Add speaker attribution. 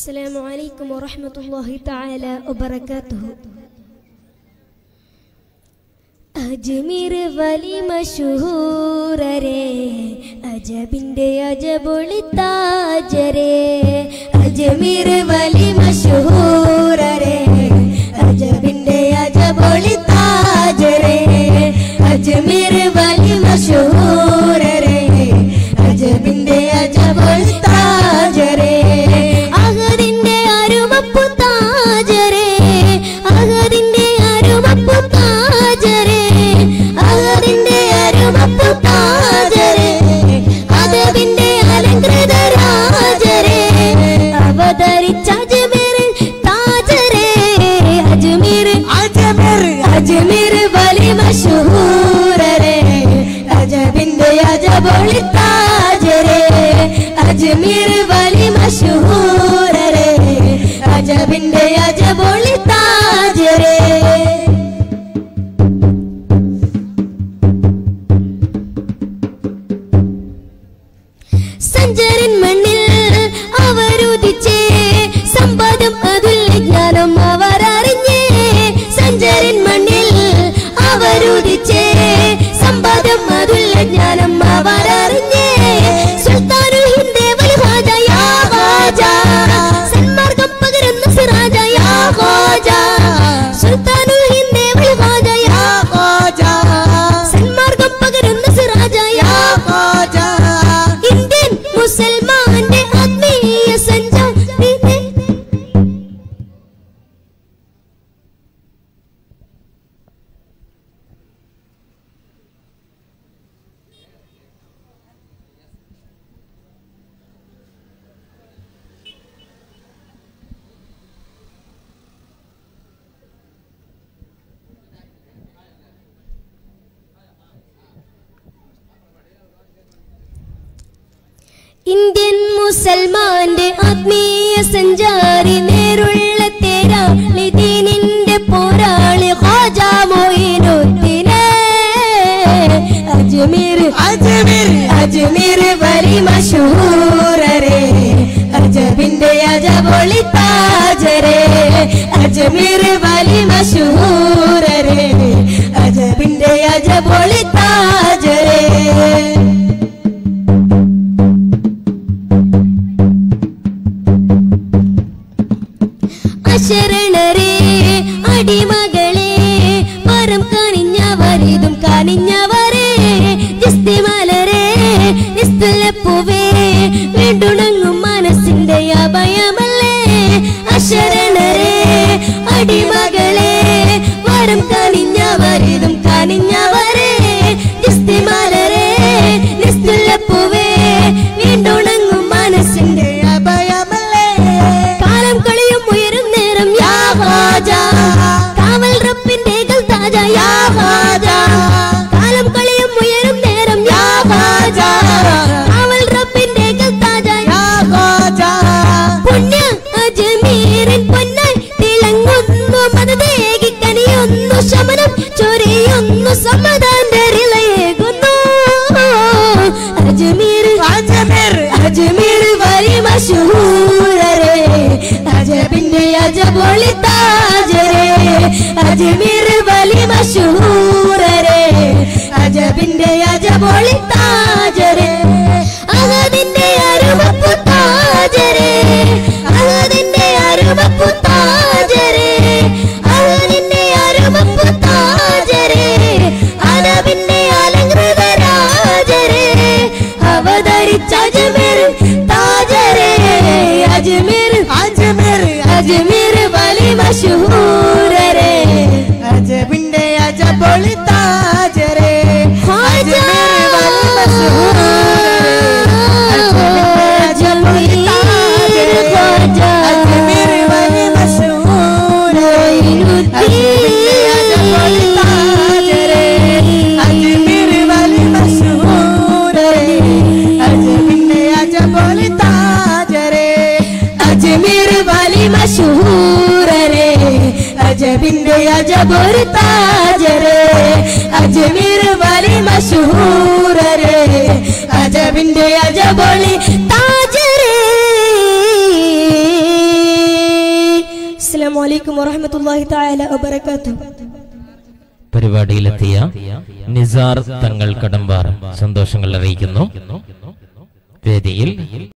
Speaker 1: السلام عليكم ورحمة الله تعالى وبركاته അജ്മീർ വലി മഷൂറരെ അജബിന്റെ അജബൊളി താജരെ അജ്മീർ വലി മഷൂറരെ അജബിന്റെ അജബൊളി താജരെ അജ്മീർ വലി മഷൂറരെ അജബിന്റെ അജബൊളി താജരെ അഹദിന്റെ അരുമപ്പു താജരെ അഹദിന്റെ അരുമപ്പു താജരെ അഹദിന്റെ അരുമപ്പു താജരെ അതവിന്റെ അലങ്കൃത രാജരെ അവതരിച്ച അജ്മീർ താജരെ അജ്മീർ
Speaker 2: അജ്മീർ
Speaker 1: അജ്മീർ വലി മഷൂറരെ അജബിന്റെ അജബൊളി താജരെ അജ്മീർ വലി മഷൂറരെ അജബിന്റെ അജബൊളി താജരെ സഞ്ചരൻ മണ്ണിൽ അവരുദിച്ചേ സമ്പാദം അതുല്യ ജ്ഞാനം അവർ അറിഞ്ഞേ സഞ്ചരൻ മണ്ണിൽ അവരുദിച്ചേ സമ്പാദം അതുല്യ ജ്ഞാനം അവർ അറിഞ്ഞേ സുൽത്താനുൽ ഹിന്ദേ വലി ഹാജ യാ ഹാജ സന്മാർഗം പകരുന്ന സിറാജ യാ ഹാജ സുൽത്താനുൽ ഹിന്ദേ വലി ഹാജ യാ
Speaker 2: ഖാജ
Speaker 1: സന്മാർഗം പകരുന്ന സിറാജ യാ
Speaker 2: ഖാജ
Speaker 1: ഇന്ത്യൻ മുസൽമാന്റെ ആത്മീയ സഞ്ചാരിനെ ഇന്ത്യൻ മുസൽമാന്റെ ആത്മീയ സഞ്ചാരി നേരുള്ള തേരാളി ദീനിന്റെ പോരാളി ഖാജ മൊയ്നുദ്ദീനെ അജ്മീർ
Speaker 2: അജ്മീർ
Speaker 1: അജ്മീർ വലി മഷൂറരെ അജബിന്റെ അജബൊളി താജരെ അജ്മീർ വലി മഷൂറരെ അജബിന്റെ അജബൊളി താജരെ അശരണരെ അടിമകളെ വരം കണിഞ്ഞവരിതും കണിഞ്ഞവരെ ജിസ്തിമലരെ നിസ്തുലപ്പൂവേ വീണ്ടുണങ്ങും മനസ്സിന്റെ അഭയമല്ലേ അശരണരെ അടിമകളെ വരം കണിഞ്ഞവരിതും കണിഞ്ഞവരെ ജിസ്തിമലരെ നിസ്തുലപ്പൂവേ വീണ്ടുണങ്ങും മനസ്സിന്റെ
Speaker 2: അഭയമല്ലേ
Speaker 1: കാലം കളിയും ഉയരും നേരം യാ ഹാജ കാവൽ റബ്ബിന്റെ താജ യാ ഹാജ കാലം കളിയും ഉയരും നേരം യാ ഹാജ കാവൽ റബ്ബിന്റെ താജ
Speaker 2: യാ ഖാജ
Speaker 1: പുണ്യ അജ്മീരിൻ പൊന്നായി തിളങ്ങുന്നു മതദേകി കനിയൊന്നു ശമനം ചൊരിയുന്നു സമ്മതാന്റെ റിളയേകുന്നു അജ്മീർ
Speaker 2: അജ്മീർ
Speaker 1: അജ്മീർ വലി മഷൂറരെ അജബിന്റെ അജബൊളി താജരെ അജ്മീർ വലി മഷൂറരെ അജബിന്റെ അജബൊളി താജരെ അഹദിന്റെ അരുമപ്പു താജരെ അഹദിന്റെ അരുമപ്പു താജരെ അഹദിന്റെ അരുമപ്പു താജരെ അനബിന്റെ അലങ്കൃത രാജരെ അവതരിച്ച അജ്മീർ താജരെ അജ്മീർ
Speaker 2: അജ്മീർ
Speaker 1: അജ്മീർ വലി മഷൂറരെ
Speaker 2: അജബിന്റെ അജബൊളി താജരെ
Speaker 1: ഹാജ
Speaker 2: അജ്മീർ വലി മഷൂറരെ അജബൊളി താജരെ അജ്മീർ വലി മഷൂറരെ അജബിന്റെ അജബൊളി താജരെ
Speaker 1: അജ്മീർ വലി മഷൂറരെ അജബിന്റെ അജബൊരു താജരെ അജ്മീർ വലി മഷൂറരെ അജബിന്റെ അജബൊളി താജരെ അലൈക്കും വറഹ്മത്തുള്ളാഹി തആല വബറകാതുഹു
Speaker 3: പരിപാടിയിലെത്തിയ നിസാർ തങ്ങൾ കടമ്പാർ സന്തോഷങ്ങൾ അറിയിക്കുന്നു വേദിയിൽ